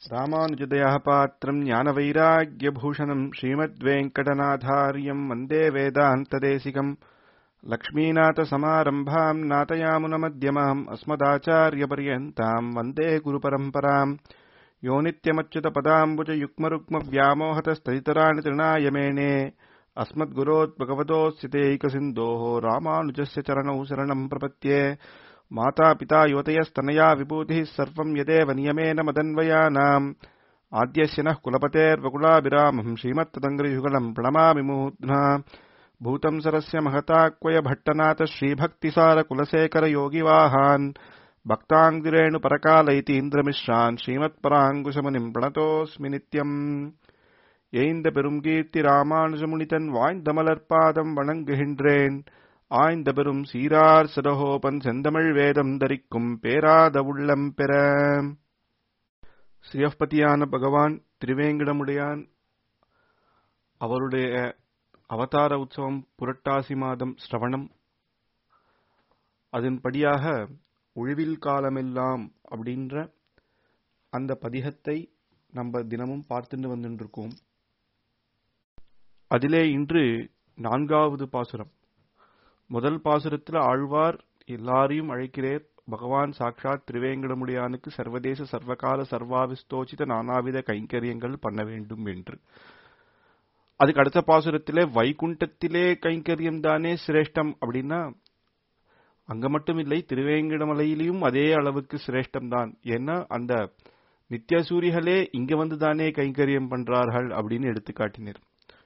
रामानुजदयः पात्रम् ज्ञानवैराग्यभूषणम् श्रीमद्वेङ्कटनाथार्यम् वन्दे वेदान्तदेशिकम् लक्ष्मीनाथसमारम्भाम् नाथयामुनमध्यमाम् अस्मदाचार्यपर्यन्ताम् वन्दे गुरुपरम्पराम् यो नित्यमच्युतपदाम्बुजयुग्मरुग्मव्यामोहतस्तदितराणि तृणाय मेने अस्मद्गुरोद्भगवतोऽस्थितैकसिन्धोः रामानुजस्य चरणौ शरणम् प्रपद्ये मातापिता युवतयस्तनया विभूतिः सर्वम् यदेव नियमेन मदन्वयानाम् आद्यस्य नः कुलपतेर्वकुलाभिरामम् श्रीमत्तदङ्ग्रियुगलम् प्रणमामि मुहुध्ना भूतम् सरस्य महताक्वय भट्टनाथ श्रीभक्तिसारकुलशेखर योगिवाहान् भक्ताङ्गिरेणु परकाल इति इन्द्रमिश्रान् श्रीमत्पराङ्कुशमुनिम् प्रणतोऽस्मि नित्यम् ஏய்ந்த பெரும் கீர்த்தி ராமானுஜமுனிதன் வாய்ந்த மலர்பாதம் வணங்குகின்றேன் ஆய்ந்த பெரும் சீரார் சிரஹோபன் செந்தமிழ் வேதம் தரிக்கும் பேராத உள்ளம் பெற ஸ்ரீயப்பதியான பகவான் திருவேங்கடமுடையான் அவருடைய அவதார உற்சவம் புரட்டாசி மாதம் ஸ்ரவணம் அதன்படியாக ஒழிவில் காலமெல்லாம் அப்படின்ற அந்த பதிகத்தை நம்ம தினமும் பார்த்துட்டு வந்துருக்கோம் அதிலே இன்று நான்காவது பாசுரம் முதல் பாசுரத்தில் ஆழ்வார் எல்லாரையும் அழைக்கிறேர் பகவான் சாட்சாத் திருவேங்கடமுடியானுக்கு சர்வதேச சர்வகால சர்வாவிஸ்தோச்சித நானாவித கைங்கரியங்கள் பண்ண வேண்டும் என்று அதுக்கு அடுத்த பாசுரத்திலே வைகுண்டத்திலே கைங்கரியம் தானே சிரேஷ்டம் அப்படின்னா அங்க மட்டும் இல்லை திருவேங்கடமலையிலையும் அதே அளவுக்கு சிரேஷ்டம் தான் ஏன்னா அந்த நித்தியசூரிகளே இங்க வந்து தானே கைங்கரியம் பண்றார்கள் அப்படின்னு எடுத்து காட்டினர்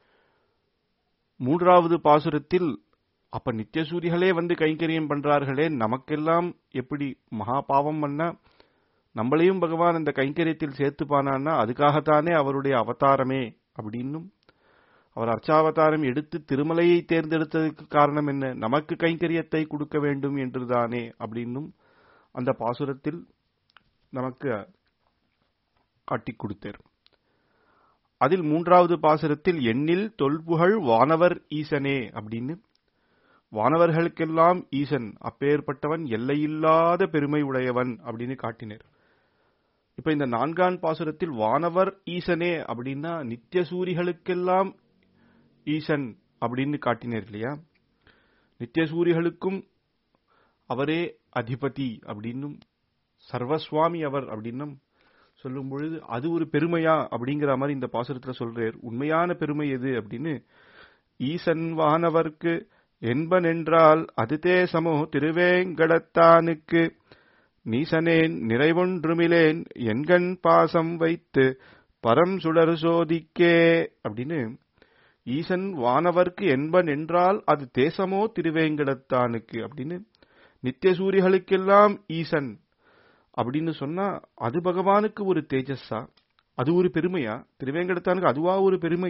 மூன்றாவது பாசுரத்தில் அப்ப நித்தியசூரிகளே வந்து கைங்கரியம் பண்றார்களே நமக்கெல்லாம் எப்படி மகா பாவம் பண்ணா நம்மளையும் பகவான் அந்த கைங்கரியத்தில் சேர்த்துப்பானான்னா அதுக்காகத்தானே அவருடைய அவதாரமே அப்படின்னும் அவர் அர்ச்சாவதாரம் எடுத்து திருமலையை தேர்ந்தெடுத்ததுக்கு காரணம் என்ன நமக்கு கைங்கரியத்தை கொடுக்க வேண்டும் என்றுதானே அப்படின்னும் அந்த பாசுரத்தில் நமக்கு காட்டிக் கொடுத்தார் அதில் மூன்றாவது பாசுரத்தில் எண்ணில் தொல்புகழ் வானவர் ஈசனே அப்படின்னு வானவர்களுக்கெல்லாம் ஈசன் அப்பேற்பட்டவன் எல்லையில்லாத பெருமை உடையவன் அப்படின்னு காட்டினர் இப்ப இந்த நான்காம் பாசுரத்தில் வானவர் ஈசனே அப்படின்னா நித்திய சூரிகளுக்கெல்லாம் ஈசன் அப்படின்னு காட்டினர் இல்லையா நித்திய சூரிகளுக்கும் அவரே அதிபதி அப்படின்னும் சர்வஸ்வாமி அவர் அப்படின்னும் சொல்லும் பொழுது அது ஒரு பெருமையா அப்படிங்கிற மாதிரி இந்த பாசுரத்துல சொல்றார் உண்மையான பெருமை எது அப்படின்னு ஈசன் வானவர்க்கு என்பன் என்றால் அது தேசமோ திருவேங்கடத்தானுக்கு நீசனேன் நிறைவொன்றுமிலேன் என்கண் பாசம் வைத்து பரம் சுடர் சோதிக்கே அப்படின்னு ஈசன் வானவர்க்கு என்பன் என்றால் அது தேசமோ திருவேங்கடத்தானுக்கு அப்படின்னு நித்திய சூரியர்களுக்கெல்லாம் ஈசன் அப்படின்னு சொன்னா அது பகவானுக்கு ஒரு தேஜஸா அது ஒரு பெருமையா திருவேங்கடத்தானுக்கு அதுவா ஒரு பெருமை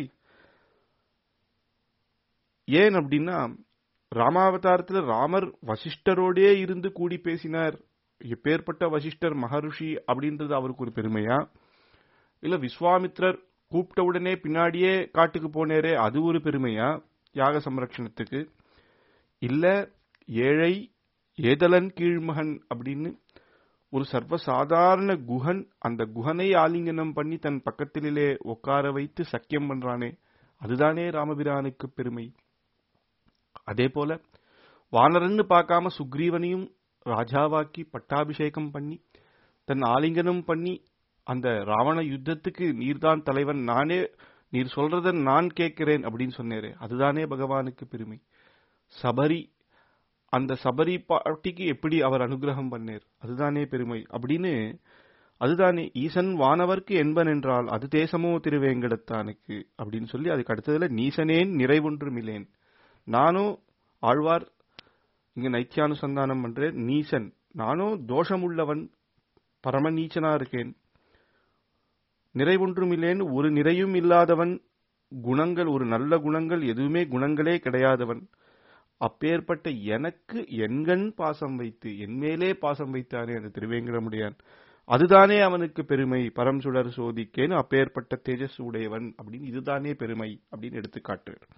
ஏன் அப்படின்னா ராமாவதாரத்துல ராமர் வசிஷ்டரோடே இருந்து கூடி பேசினார் எப்பேற்பட்ட வசிஷ்டர் மகர்ஷி அப்படின்றது அவருக்கு ஒரு பெருமையா இல்ல விஸ்வாமித்ரர் கூப்பிட்ட உடனே பின்னாடியே காட்டுக்கு போனேரே அது ஒரு பெருமையா யாக சம்ரட்சணத்துக்கு இல்ல ஏழை ஏதலன் கீழ்மகன் அப்படின்னு ஒரு சர்வசாதாரண குஹன் அந்த குஹனை ஆலிங்கனம் பண்ணி தன் பக்கத்திலே உட்கார வைத்து சக்கியம் பண்றானே அதுதானே ராமபிரானுக்கு பெருமை அதே போல வானரன்னு பார்க்காம சுக்ரீவனையும் ராஜாவாக்கி பட்டாபிஷேகம் பண்ணி தன் ஆலிங்கனம் பண்ணி அந்த ராவண யுத்தத்துக்கு நீர்தான் தலைவன் நானே நீர் சொல்றத நான் கேட்கிறேன் அப்படின்னு சொன்னேரே அதுதானே பகவானுக்கு பெருமை சபரி அந்த சபரி பாட்டிக்கு எப்படி அவர் அனுகிரகம் பண்ணேர் அதுதானே பெருமை அப்படின்னு அதுதானே ஈசன் வானவர்க்கு என்பன் என்றால் அது தேசமோ திருவேங்கடத்தானுக்கு அப்படின்னு சொல்லி அதுக்கு அடுத்ததுல நீசனேன் நிறைவொன்றுமில்லேன் நானும் ஆழ்வார் இங்க நைத்தியானுசந்தானம் பண்றேன் நீசன் நானும் தோஷமுள்ளவன் பரம நீச்சனா இருக்கேன் நிறைவொன்றுமில்லேன் ஒரு நிறையும் இல்லாதவன் குணங்கள் ஒரு நல்ல குணங்கள் எதுவுமே குணங்களே கிடையாதவன் அப்பேற்பட்ட எனக்கு எண்கண் பாசம் வைத்து என் மேலே பாசம் வைத்தானே அந்த திருவேங்கடமுடியான் அதுதானே அவனுக்கு பெருமை பரம் சுடர் சோதிக்கேன்னு அப்பேற்பட்ட தேஜஸ் உடையவன் அப்படின்னு இதுதானே பெருமை அப்படின்னு எடுத்து காட்டுறார்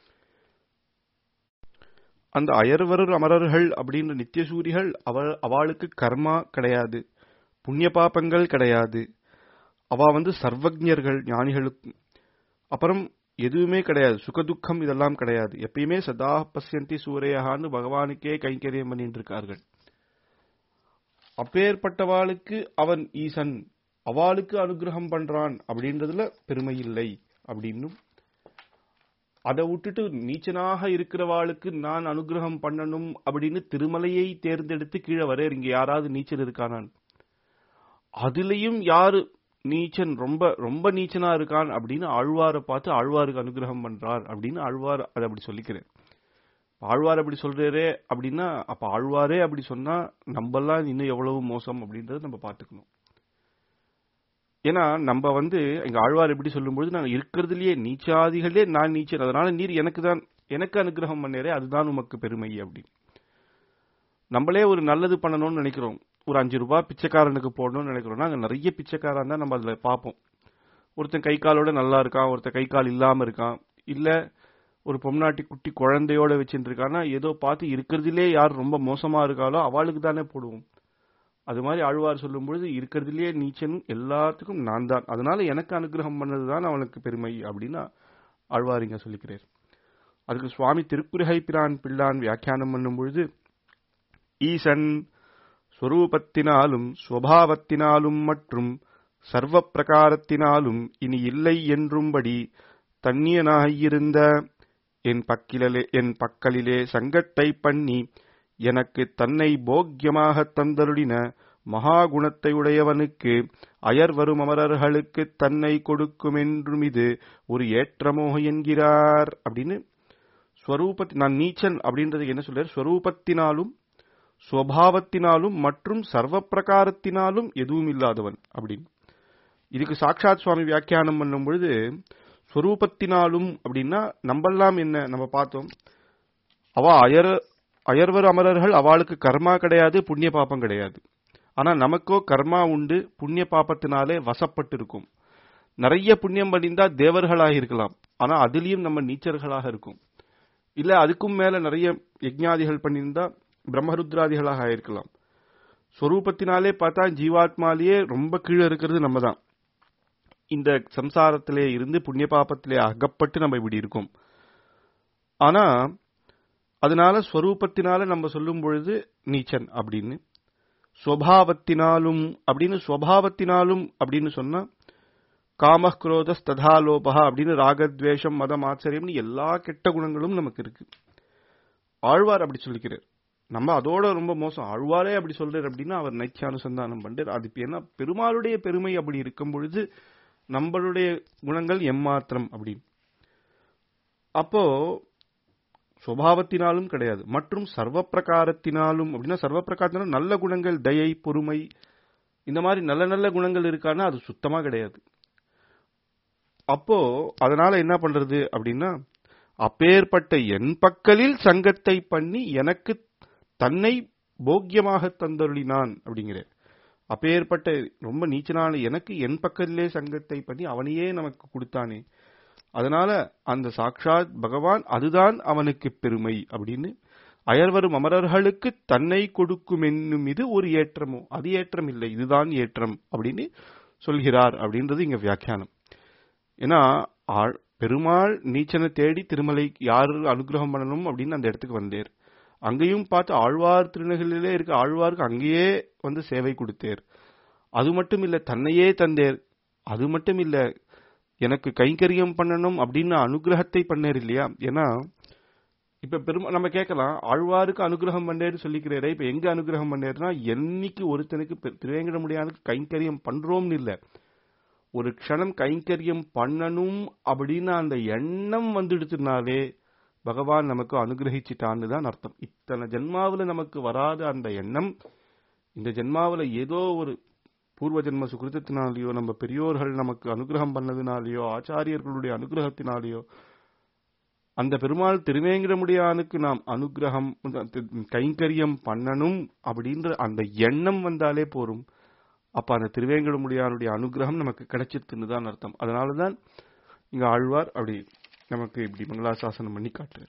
அந்த அயர்வரர் அமரர்கள் அப்படின்ற நித்தியசூரிகள் அவள் அவளுக்கு கர்மா கிடையாது புண்ணிய பாப்பங்கள் கிடையாது அவ வந்து சர்வஜர்கள் ஞானிகளுக்கு அப்புறம் எதுவுமே கிடையாது சுகதுக்கம் இதெல்லாம் கிடையாது எப்பயுமே சதா பசியந்தி சூரையான்னு பகவானுக்கே கைங்கரியம் பண்ணிட்டு இருக்கார்கள் அப்பேற்பட்டவாளுக்கு அவன் ஈசன் அவளுக்கு அனுகிரகம் பண்றான் அப்படின்றதுல பெருமை இல்லை அப்படின்னும் அதை விட்டுட்டு நீச்சனாக இருக்கிறவாளுக்கு நான் அனுகிரகம் பண்ணணும் அப்படின்னு திருமலையை தேர்ந்தெடுத்து கீழே வர இங்க யாராவது நீச்சல் இருக்கானான் அதுலயும் யாரு நீச்சன் ரொம்ப ரொம்ப நீச்சனா இருக்கான் அப்படின்னு ஆழ்வாரை பார்த்து ஆழ்வாருக்கு அனுகிரகம் பண்றார் அப்படின்னு ஆழ்வார் அதை அப்படி சொல்லிக்கிறேன் ஆழ்வார் அப்படி சொல்றாரே அப்படின்னா அப்ப ஆழ்வாரே அப்படி சொன்னா நம்மெல்லாம் இன்னும் எவ்வளவு மோசம் அப்படின்றத நம்ம பார்த்துக்கணும் ஏன்னா நம்ம வந்து எங்க ஆழ்வார் எப்படி சொல்லும்போது நான் இருக்கிறதுலயே நீச்சாதிகளே நான் நீச்சல் அதனால நீர் எனக்கு தான் எனக்கு அனுகிரகம் பண்ணேரே அதுதான் உமக்கு பெருமை அப்படி நம்மளே ஒரு நல்லது பண்ணணும்னு நினைக்கிறோம் ஒரு அஞ்சு ரூபாய் பிச்சைக்காரனுக்கு போடணும்னு நினைக்கிறோம்னா அங்க நிறைய பிச்சைக்காரன் தான் நம்ம அதுல பார்ப்போம் ஒருத்தன் கை காலோட நல்லா இருக்கான் ஒருத்தன் கை கால் இல்லாம இருக்கான் இல்ல ஒரு பொம்நாட்டி குட்டி குழந்தையோட வச்சுட்டு இருக்கான்னா ஏதோ பார்த்து இருக்கிறதுலே யார் ரொம்ப மோசமா இருக்காளோ அவளுக்கு தானே போடுவோம் அது மாதிரி ஆழ்வார் சொல்லும் பொழுது இருக்கிறதுலயே நீச்சன் எல்லாத்துக்கும் நான் தான் அதனால எனக்கு அனுகிரகம் பண்ணதுதான் அவனுக்கு பெருமை அப்படின்னு ஆழ்வார் இங்க சொல்லிக்கிறார் அதுக்கு சுவாமி திருக்குறுகை பிரான் பிள்ளான் வியாக்கியானம் பண்ணும் பொழுது ஈசன் ஸ்வரூபத்தினாலும் சுவாவத்தினாலும் மற்றும் சர்வ பிரகாரத்தினாலும் இனி இல்லை என்றும்படி தன்னியனாயிருந்த என் பக்கிலே என் பக்கலிலே சங்கட்டை பண்ணி எனக்கு தன்னை போக்கியமாக தந்தருளின மகாகுணத்தை உடையவனுக்கு அயர் வரும் அமரர்களுக்கு தன்னை கொடுக்குமென்றும் இது ஒரு ஏற்றமோ என்கிறார் அப்படின்னு ஸ்வரூபத்தி நான் நீச்சன் அப்படின்றது என்ன சொல்றாரு ஸ்வரூபத்தினாலும் சுவாவத்தினாலும் மற்றும் சர்வ பிரகாரத்தினாலும் எதுவும் இல்லாதவன் அப்படின்னு இதுக்கு சாட்சாத் சுவாமி வியாக்கியானம் பண்ணும் பொழுது ஸ்வரூபத்தினாலும் அப்படின்னா நம்பெல்லாம் என்ன நம்ம பார்த்தோம் அவ அயர் அயர்வர் அமரர்கள் அவளுக்கு கர்மா கிடையாது புண்ணிய பாப்பம் கிடையாது ஆனா நமக்கோ கர்மா உண்டு புண்ணிய பாப்பத்தினாலே வசப்பட்டு இருக்கும் நிறைய புண்ணியம் பண்ணியிருந்தா தேவர்களாக இருக்கலாம் ஆனா அதுலயும் நம்ம நீச்சர்களாக இருக்கும் இல்ல அதுக்கும் மேல நிறைய யஜ்ஞாதிகள் பண்ணியிருந்தா பிரம்மருத்ராதிகளாக ஆயிருக்கலாம் ஸ்வரூபத்தினாலே பார்த்தா ஜீவாத்மாலேயே ரொம்ப கீழே இருக்கிறது நம்ம தான் இந்த சம்சாரத்திலே இருந்து புண்ணிய பாப்பத்திலே அகப்பட்டு நம்ம இப்படி இருக்கோம் ஆனா அதனால ஸ்வரூபத்தினால நம்ம சொல்லும் பொழுது நீச்சன் அப்படின்னு ஸ்வபாவத்தினாலும் அப்படின்னு ஸ்வபாவத்தினாலும் அப்படின்னு சொன்னா காம குரோத ஸ்ததாலோபா அப்படின்னு ராகத்வேஷம் மதம் ஆச்சரியம்னு எல்லா கெட்ட குணங்களும் நமக்கு இருக்கு ஆழ்வார் அப்படி சொல்லிக்கிறார் நம்ம அதோட ரொம்ப மோசம் ஆழ்வாரே அப்படி சொல்றாரு அப்படின்னா அவர் நைத்தியானுசந்தானம் பண்றார் அது ஏன்னா பெருமாளுடைய பெருமை அப்படி இருக்கும் பொழுது நம்மளுடைய குணங்கள் எம்மாத்திரம் அப்படின்னு அப்போ சுவாவத்தினாலும் கிடையாது மற்றும் சர்வ பிரகாரத்தினாலும் அப்படின்னா சர்வ பிரகாரத்தினாலும் நல்ல குணங்கள் தயை பொறுமை இந்த மாதிரி நல்ல நல்ல குணங்கள் இருக்கான்னா அது சுத்தமா கிடையாது அப்போ அதனால என்ன பண்றது அப்படின்னா அப்பேற்பட்ட என் பக்கலில் சங்கத்தை பண்ணி எனக்கு தன்னை போக்கியமாக தந்தருளினான் அப்படிங்கிற அப்பேற்பட்ட ரொம்ப நீச்சனான எனக்கு என் பக்கத்திலே சங்கத்தை பண்ணி அவனையே நமக்கு கொடுத்தானே அதனால அந்த சாட்சாத் பகவான் அதுதான் அவனுக்கு பெருமை அப்படின்னு அயர்வரும் அமரர்களுக்கு தன்னை கொடுக்கும் என்னும் இது ஒரு ஏற்றமோ அது ஏற்றம் இல்லை இதுதான் ஏற்றம் அப்படின்னு சொல்கிறார் அப்படின்றது இங்க வியாக்கியானம் ஏன்னா பெருமாள் நீச்சனை தேடி திருமலை யாரு அனுகிரகம் பண்ணணும் அப்படின்னு அந்த இடத்துக்கு வந்தேர் அங்கேயும் பார்த்து ஆழ்வார் திருநகரிலே இருக்க ஆழ்வாருக்கு அங்கேயே வந்து சேவை கொடுத்தேர் அது மட்டும் இல்ல தன்னையே தந்தேர் அது மட்டும் இல்ல எனக்கு கைங்கரியம் பண்ணணும் அப்படின்னு அனுகிரகத்தை பண்ணேர் இல்லையா ஏன்னா இப்ப பெருமா நம்ம கேட்கலாம் ஆழ்வாருக்கு அனுகிரகம் பண்ணேன்னு சொல்லிக்கிறேரே இப்ப எங்க அனுகிரகம் பண்ணேருன்னா என்னைக்கு ஒருத்தனுக்கு திருவேங்கட முடியாதுக்கு கைங்கரியம் பண்றோம்னு இல்ல ஒரு க்ஷணம் கைங்கரியம் பண்ணணும் அப்படின்னு அந்த எண்ணம் வந்துடுச்சுனாலே பகவான் நமக்கு அனுகிரகிச்சிட்டான்னு தான் அர்த்தம் இத்தனை ஜென்மாவில நமக்கு வராத அந்த எண்ணம் இந்த ஜென்மாவில ஏதோ ஒரு பூர்வ ஜென்ம சுகிருத்தினாலேயோ நம்ம பெரியோர்கள் நமக்கு அனுகிரகம் பண்ணதுனாலேயோ ஆச்சாரியர்களுடைய அனுகிரகத்தினாலேயோ அந்த பெருமாள் திருவேங்கிரமுடியானுக்கு நாம் அனுகிரகம் கைங்கரியம் பண்ணணும் அப்படின்ற அந்த எண்ணம் வந்தாலே போரும் அப்ப அந்த திருவேங்கடமுடியானுடைய அனுகிரகம் நமக்கு கிடைச்சிருக்குன்னு தான் அர்த்தம் அதனாலதான் இங்க ஆழ்வார் அப்படி நமக்கு இப்படி மங்களாசாசனம் பண்ணி காட்டுறார்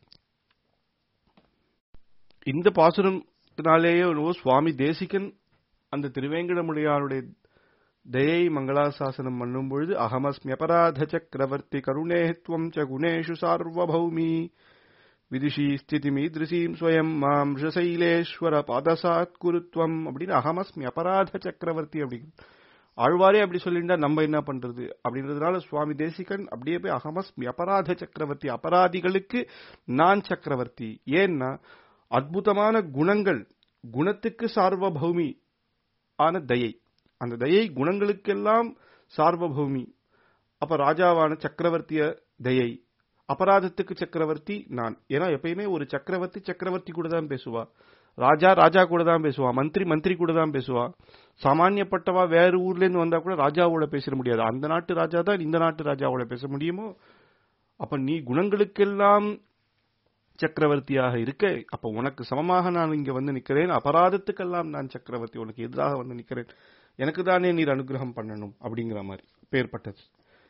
இந்த பாசுரத்தினாலேயே சுவாமி தேசிகன் அந்த திருவேங்கடமுடியாருடைய தயை மங்களாசாசனம் பண்ணும் பொழுது அகமஸ்மியபராத சக்கரவர்த்தி கருணேத்வம் ச குணேஷு சார்வபௌமி விதிஷி ஸ்திதிமீதிருசீம் ஸ்வயம் மாம் ஷசைலேஸ்வர பாதசாத் குருத்வம் அப்படின்னு அகமஸ்மி அபராத சக்கரவர்த்தி அப்படின்னு ஆழ்வாரே அப்படி சொல்லிட்டா நம்ம என்ன பண்றது அப்படின்றதுனால சுவாமி தேசிகன் அப்படியே போய் அகமஸ்மி அபராத சக்கரவர்த்தி அபராதிகளுக்கு நான் சக்கரவர்த்தி ஏன்னா அற்புதமான குணங்கள் குணத்துக்கு சார்வபௌமி ஆன தயை அந்த தயை குணங்களுக்கெல்லாம் சார்வபௌமி அப்ப ராஜாவான சக்கரவர்த்திய தயை அபராதத்துக்கு சக்கரவர்த்தி நான் ஏன்னா எப்பயுமே ஒரு சக்கரவர்த்தி சக்கரவர்த்தி கூட தான் பேசுவா ராஜா ராஜா கூட தான் பேசுவா மந்திரி மந்திரி கூட தான் பேசுவா சாமானியப்பட்டவா வேற ஊர்ல இருந்து வந்தா கூட ராஜாவோட பேச முடியாது அந்த நாட்டு ராஜா தான் இந்த நாட்டு ராஜாவோட பேச முடியுமோ அப்ப நீ குணங்களுக்கெல்லாம் சக்கரவர்த்தியாக இருக்க அப்ப உனக்கு சமமாக நான் இங்க வந்து நிக்கிறேன் அபராதத்துக்கெல்லாம் நான் சக்கரவர்த்தி உனக்கு எதிராக வந்து நிக்கிறேன் எனக்கு தானே நீர் அனுகிரகம் பண்ணணும் அப்படிங்கிற மாதிரி பேர்பட்டது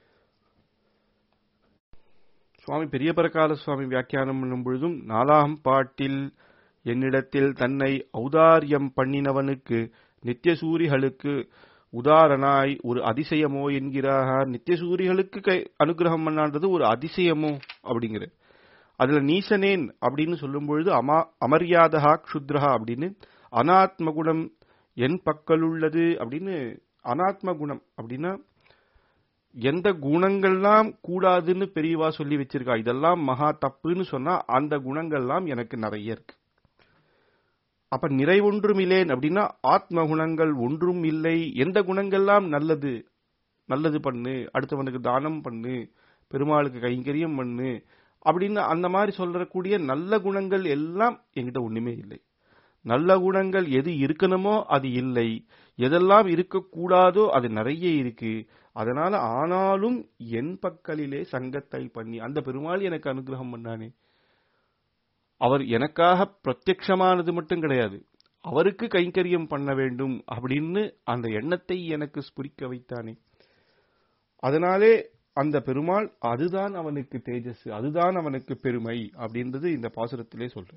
சுவாமி பெரிய பரகால சுவாமி வியாக்கியானம் பண்ணும் பொழுதும் நாலாம் பாட்டில் என்னிடத்தில் தன்னை ஔதாரியம் பண்ணினவனுக்கு நித்தியசூரிகளுக்கு உதாரணாய் ஒரு அதிசயமோ என்கிறார் நித்தியசூரிகளுக்கு கை அனுகிரகம் பண்ணான்றது ஒரு அதிசயமோ அப்படிங்கிற அதுல நீசனேன் அப்படின்னு சொல்லும் பொழுது அமா அமரியாதகா க்ஷுத்ரஹா அப்படின்னு அனாத்ம குணம் என் பக்கலுள்ளது அப்படின்னு அனாத்ம குணம் அப்படின்னா எந்த குணங்கள்லாம் கூடாதுன்னு பெரியவா சொல்லி வச்சிருக்கா இதெல்லாம் மகா தப்புன்னு சொன்னா அந்த குணங்கள்லாம் எனக்கு நிறைய இருக்கு அப்ப நிறைவொன்றும் இல்லேன் அப்படின்னா ஆத்ம குணங்கள் ஒன்றும் இல்லை எந்த குணங்கள்லாம் நல்லது நல்லது பண்ணு அடுத்தவனுக்கு தானம் பண்ணு பெருமாளுக்கு கைங்கரியம் பண்ணு அப்படின்னு அந்த மாதிரி சொல்லக்கூடிய நல்ல குணங்கள் எல்லாம் என்கிட்ட ஒண்ணுமே இல்லை நல்ல குணங்கள் எது இருக்கணுமோ அது இல்லை எதெல்லாம் இருக்கக்கூடாதோ அது நிறைய இருக்கு அதனால ஆனாலும் என் பக்கலிலே சங்கத்தை பண்ணி அந்த பெருமாள் எனக்கு அனுகிரகம் பண்ணானே அவர் எனக்காக பிரத்யக்ஷமானது மட்டும் கிடையாது அவருக்கு கைங்கரியம் பண்ண வேண்டும் அப்படின்னு அந்த எண்ணத்தை எனக்கு ஸ்புரிக்க வைத்தானே அதனாலே அந்த பெருமாள் அதுதான் அவனுக்கு தேஜஸ் அதுதான் அவனுக்கு பெருமை அப்படின்றது இந்த பாசுரத்திலே சொல்ற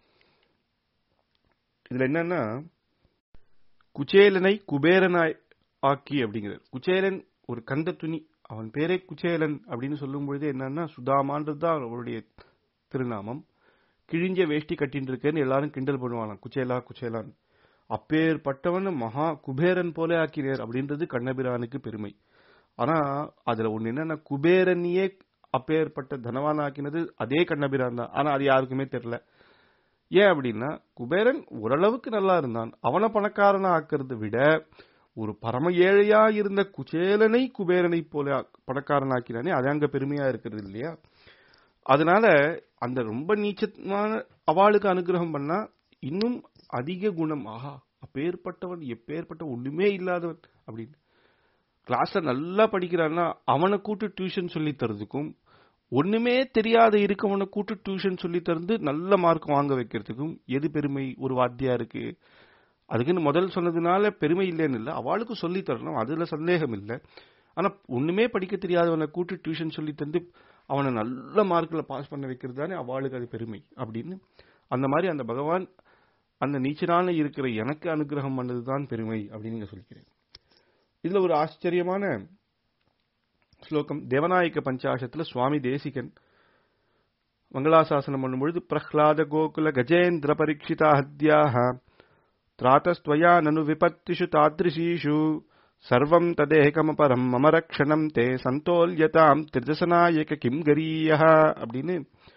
இதுல என்னன்னா குச்சேலனை குபேரனாய் ஆக்கி அப்படிங்கிறார் குச்சேலன் ஒரு கந்த துணி அவன் பேரே குச்சேலன் அப்படின்னு சொல்லும் பொழுது என்னன்னா சுதாமான்றது தான் அவருடைய திருநாமம் கிழிஞ்ச வேஷ்டி கட்டின்னு இருக்கேன்னு எல்லாரும் கிண்டல் பண்ணுவாங்க குச்சேலா குச்சேலான் அப்பேற்பட்டவன் மகா குபேரன் போல ஆக்கினார் அப்படின்றது கண்ணபிரானுக்கு பெருமை ஆனா அதுல ஒண்ணு என்னன்னா குபேரனையே அப்பேற்பட்ட தனவான் ஆக்கினது அதே கண்ணபிரான் தான் ஆனா அது யாருக்குமே தெரியல ஏன் அப்படின்னா குபேரன் ஓரளவுக்கு நல்லா இருந்தான் அவனை பணக்காரனா ஆக்கிறத விட ஒரு பரம ஏழையா இருந்த குச்சேலனை குபேரனை போல பணக்காரனாக்கினானே அது அங்க பெருமையா இருக்கிறது இல்லையா அதனால அந்த ரொம்ப நீச்சமான அவளுக்கு அனுகிரகம் பண்ணா இன்னும் அதிக குணம் ஆஹா அப்பேற்பட்டவன் எப்பேற்பட்ட ஒண்ணுமே இல்லாதவன் அப்படின்னு கிளாஸ்ல நல்லா படிக்கிறான்னா அவனை கூட்டு டியூஷன் சொல்லி தரதுக்கும் ஒண்ணுமே தெரியாத இருக்கவனை கூட்டு டியூஷன் சொல்லி தந்து நல்ல மார்க் வாங்க வைக்கிறதுக்கும் எது பெருமை ஒரு வாத்தியா இருக்கு அதுக்குன்னு முதல் சொன்னதுனால பெருமை இல்லைன்னு இல்லை அவளுக்கு சொல்லி தரணும் அதுல சந்தேகம் இல்லை ஆனா ஒண்ணுமே படிக்க தெரியாதவனை கூட்டு டியூஷன் சொல்லி தந்து அவனை நல்ல மார்க்ல பாஸ் பண்ண வைக்கிறது தானே அவளுக்கு அது பெருமை அப்படின்னு அந்த மாதிரி அந்த பகவான் அந்த நீச்சனான இருக்கிற எனக்கு அனுகிரகம் பண்ணதுதான் பெருமை அப்படின்னு நீங்க சொல்லிக்கிறேன் இதுல ஒரு ஆச்சரியமான ஸ்லோகம் தேவநாயக பஞ்சாசத்துல சுவாமி தேசிகன் மங்களாசாசனம் பண்ணும்பொழுது பிரஹ்லாத கோகுல கஜேந்திர பரீட்சிதா ஹத்யாக திராத்தஸ்துவயா நனு விபத்திஷு தாத்ரிஷீஷு சர்வம் ததேகமபரம் மம ரக்ஷணம் தே சந்தோல்யதாம் திருதசநாயக கிம் கரீய அப்படின்னு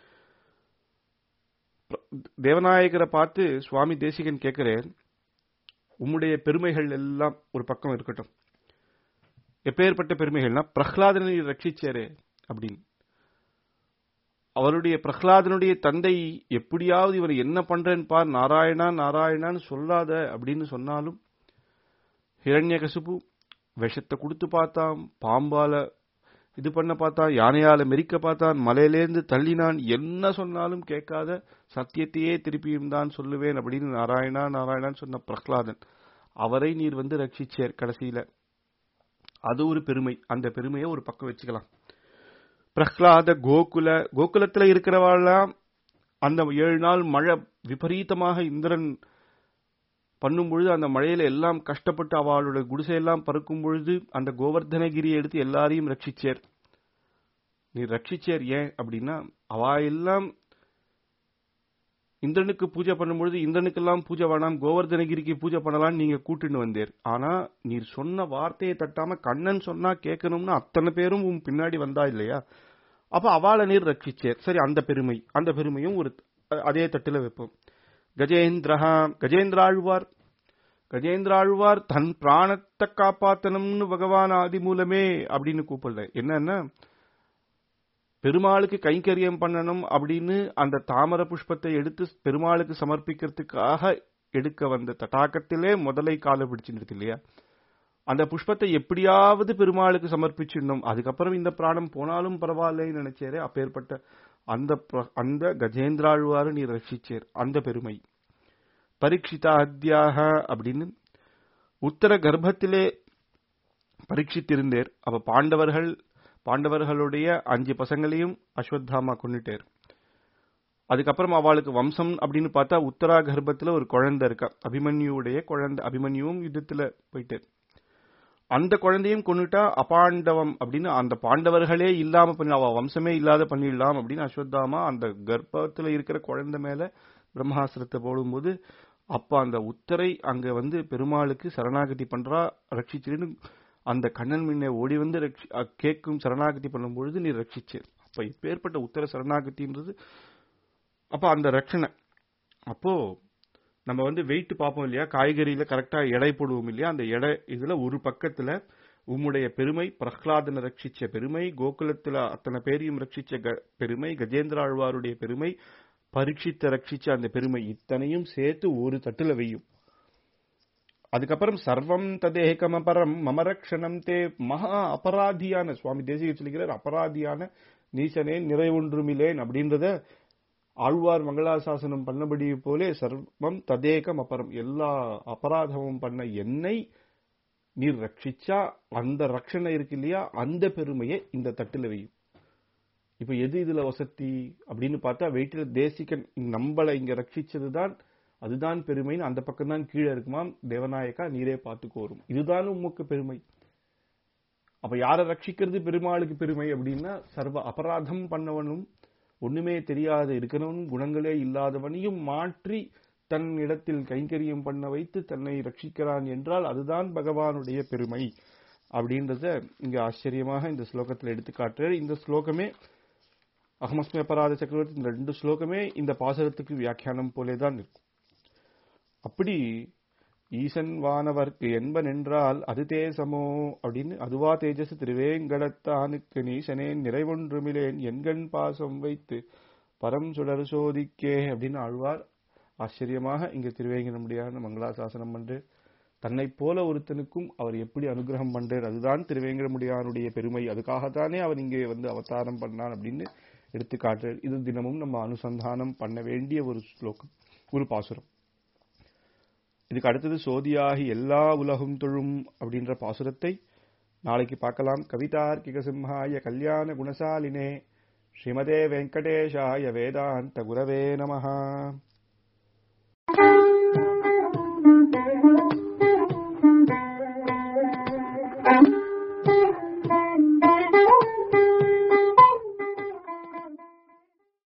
தேவநாயகரை பார்த்து சுவாமி தேசிகன் கேட்கிறேன் உம்முடைய பெருமைகள் எல்லாம் ஒரு பக்கம் இருக்கட்டும் எப்பேற்பட்ட பெருமைகள்னா பிரஹ்லாதனை ரட்சிச்சாரே அப்படின்னு அவருடைய பிரஹ்லாதனுடைய தந்தை எப்படியாவது இவர் என்ன பண்றேன்னு பார் நாராயணா நாராயணான்னு சொல்லாத அப்படின்னு சொன்னாலும் ஹிரண்ய கசுப்பு விஷத்தை கொடுத்து பார்த்தான் பாம்பால இது பண்ண பார்த்தா யானையால மெரிக்க பார்த்தான் மலையிலேருந்து தள்ளினான் என்ன சொன்னாலும் கேட்காத சத்தியத்தையே திருப்பியும் தான் சொல்லுவேன் அப்படின்னு நாராயணா நாராயணான்னு சொன்ன பிரஹ்லாதன் அவரை நீர் வந்து ரட்சிச்சேர் கடைசியில அது ஒரு பெருமை அந்த பெருமையை ஒரு பக்கம் வச்சுக்கலாம் பிரஹ்லாத கோகுல கோகுலத்துல இருக்கிறவாள்லாம் அந்த ஏழு நாள் மழை விபரீதமாக இந்திரன் பண்ணும் பொழுது அந்த மழையில எல்லாம் கஷ்டப்பட்டு அவளோட குடிசையெல்லாம் பறக்கும் பொழுது அந்த கோவர்தனகிரியை எடுத்து எல்லாரையும் ரட்சிச்சேர் நீ ரட்சிச்சேர் ஏன் அப்படின்னா அவ எல்லாம் இந்திரனுக்கு பூஜை பண்ணும்பொழுது இந்திரனுக்கெல்லாம் பூஜை வேணாம் கோவர்தனகிரிக்கு பூஜை பண்ணலாம்னு நீங்க கூட்டிட்டு வந்தீர் ஆனா நீர் சொன்ன வார்த்தையை தட்டாம கண்ணன் சொன்னா கேட்கணும்னு அத்தனை பேரும் உன் பின்னாடி வந்தா இல்லையா அப்ப அவளை நீர் ரட்சிச்சேர் சரி அந்த பெருமை அந்த பெருமையும் ஒரு அதே தட்டுல வைப்போம் கஜேந்திரஹா கஜேந்திராழ்வார் கஜேந்திராழ்வார் தன் பிராணத்தை காப்பாத்தணும்னு பகவான் ஆதி மூலமே அப்படின்னு கூப்பிடல என்னன்னா பெருமாளுக்கு கைங்கரியம் பண்ணணும் அப்படின்னு அந்த தாமர புஷ்பத்தை எடுத்து பெருமாளுக்கு சமர்ப்பிக்கிறதுக்காக எடுக்க வந்த தட்டாக்கத்திலே முதலை காலை பிடிச்சிருக்கு இல்லையா அந்த புஷ்பத்தை எப்படியாவது பெருமாளுக்கு சமர்ப்பிச்சிடணும் அதுக்கப்புறம் இந்த பிராணம் போனாலும் பரவாயில்லன்னு நினைச்சேரே அப்பேற்பட்ட அந்த அந்த கஜேந்திராழ்வாரு நீ ரட்சிச்சேர் அந்த பெருமை பரீட்சிதாத்தியாக அப்படின்னு உத்தர கர்ப்பத்திலே பரீட்சித்திருந்தேர் அப்ப பாண்டவர்கள் பாண்டவர்களுடைய அஞ்சு பசங்களையும் அஸ்வத்தாமா கொண்டுட்டார் அதுக்கப்புறம் அவளுக்கு வம்சம் அப்படின்னு பார்த்தா உத்தரா கர்ப்பத்துல ஒரு குழந்தை இருக்கா அபிமன்யுடைய குழந்தை அபிமன்யுவும் யுத்தத்துல போயிட்டார் அந்த குழந்தையும் கொண்டுட்டா அபாண்டவம் அப்படின்னு அந்த பாண்டவர்களே இல்லாம பண்ணி அவ வம்சமே இல்லாத பண்ணிடலாம் அப்படின்னு அஸ்வத்தாமா அந்த கர்ப்பத்துல இருக்கிற குழந்தை மேல பிரம்மாஸ்திரத்தை போடும்போது அப்ப அந்த உத்தரை அங்க வந்து பெருமாளுக்கு சரணாகதி பண்றா ரட்சிச்சிருன்னு அந்த கண்ணன் முன்னே ஓடி வந்து கேட்கும் சரணாகதி பண்ணும் பொழுது நீ ரட்சிச்சு அப்ப இப்பேற்பட்ட உத்தர சரணாகதின்றது அப்ப அந்த ரட்சணை அப்போ நம்ம வந்து வெயிட் பார்ப்போம் இல்லையா காய்கறியில கரெக்டா எடை போடுவோம் இல்லையா அந்த எடை இதுல ஒரு பக்கத்துல உம்முடைய பெருமை பிரஹ்லாதனை ரட்சிச்ச பெருமை கோகுலத்துல அத்தனை பேரையும் ரட்சிச்ச பெருமை கஜேந்திர ஆழ்வாருடைய பெருமை பரீட்சித்த ரட்சிச்ச அந்த பெருமை இத்தனையும் சேர்த்து ஒரு தட்டுல வையும் அதுக்கப்புறம் சர்வம் ததேகம் அபரம் மமரக்ஷணம் தே மகா அபராதியான சுவாமி தேசிக சொல்லுகிறார் அபராதியான நீசனே நிறைவொன்றுமில்லேன் அப்படின்றத ஆழ்வார் மங்களாசாசனம் பண்ணபடி போலே சர்வம் ததேகம் அபரம் எல்லா அபராதமும் பண்ண என்னை நீர் ரட்சிச்சா அந்த ரட்சணை இருக்கு இல்லையா அந்த பெருமையை இந்த தட்டுல வையும் இப்ப எது இதுல வசதி அப்படின்னு பார்த்தா வெயிட்டில் தேசிகன் நம்மளை இங்க ரட்சிச்சதுதான் அதுதான் பெருமைன்னு அந்த பக்கம் தான் கீழே இருக்குமாம் தேவநாயக்கா நீரே பார்த்துக்கு வரும் இதுதான் உமக்கு பெருமை அப்ப யாரை ரட்சிக்கிறது பெருமாளுக்கு பெருமை அப்படின்னா சர்வ அபராதம் பண்ணவனும் ஒண்ணுமே தெரியாத இருக்கிறவனும் குணங்களே இல்லாதவனையும் மாற்றி தன் இடத்தில் கைங்கரியம் பண்ண வைத்து தன்னை ரட்சிக்கிறான் என்றால் அதுதான் பகவானுடைய பெருமை அப்படின்றத இங்க ஆச்சரியமாக இந்த ஸ்லோகத்தில் எடுத்து காட்டுறார் இந்த ஸ்லோகமே அகமஸ்மி அபராத சக்கரவர்த்தி இந்த ரெண்டு ஸ்லோகமே இந்த பாசகத்துக்கு வியாக்கியானம் போலேதான் இருக்கும் அப்படி ஈசன் வானவர்க்கு என்பன் என்றால் அது தேசமோ அப்படின்னு அதுவா தேஜஸ் திருவேங்கடத்தானுக்கு நீசனே நிறைவொன்றுமிலேன் எண்கண் பாசம் வைத்து பரம் சுடர் சோதிக்கே அப்படின்னு ஆழ்வார் ஆச்சரியமாக இங்க திருவேங்கடமுடியான மங்களாசாசனம் பண்று தன்னை போல ஒருத்தனுக்கும் அவர் எப்படி அனுகிரகம் பண்றார் அதுதான் திருவேங்கடமுடியானுடைய பெருமை அதுக்காகத்தானே அவர் இங்கே வந்து அவதாரம் பண்ணான் அப்படின்னு எடுத்து காட்டுறார் இது தினமும் நம்ம அனுசந்தானம் பண்ண வேண்டிய ஒரு ஸ்லோகம் ஒரு பாசுரம் இதுக்கு அடுத்தது சோதியாகி எல்லா உலகும் தொழும் அப்படின்ற பாசுரத்தை நாளைக்கு பார்க்கலாம் கவிதார்க்கிக சிம்ஹாய கல்யாண குணசாலினே ஸ்ரீமதே வெங்கடேஷாய வேதாந்த குரவே நமஹா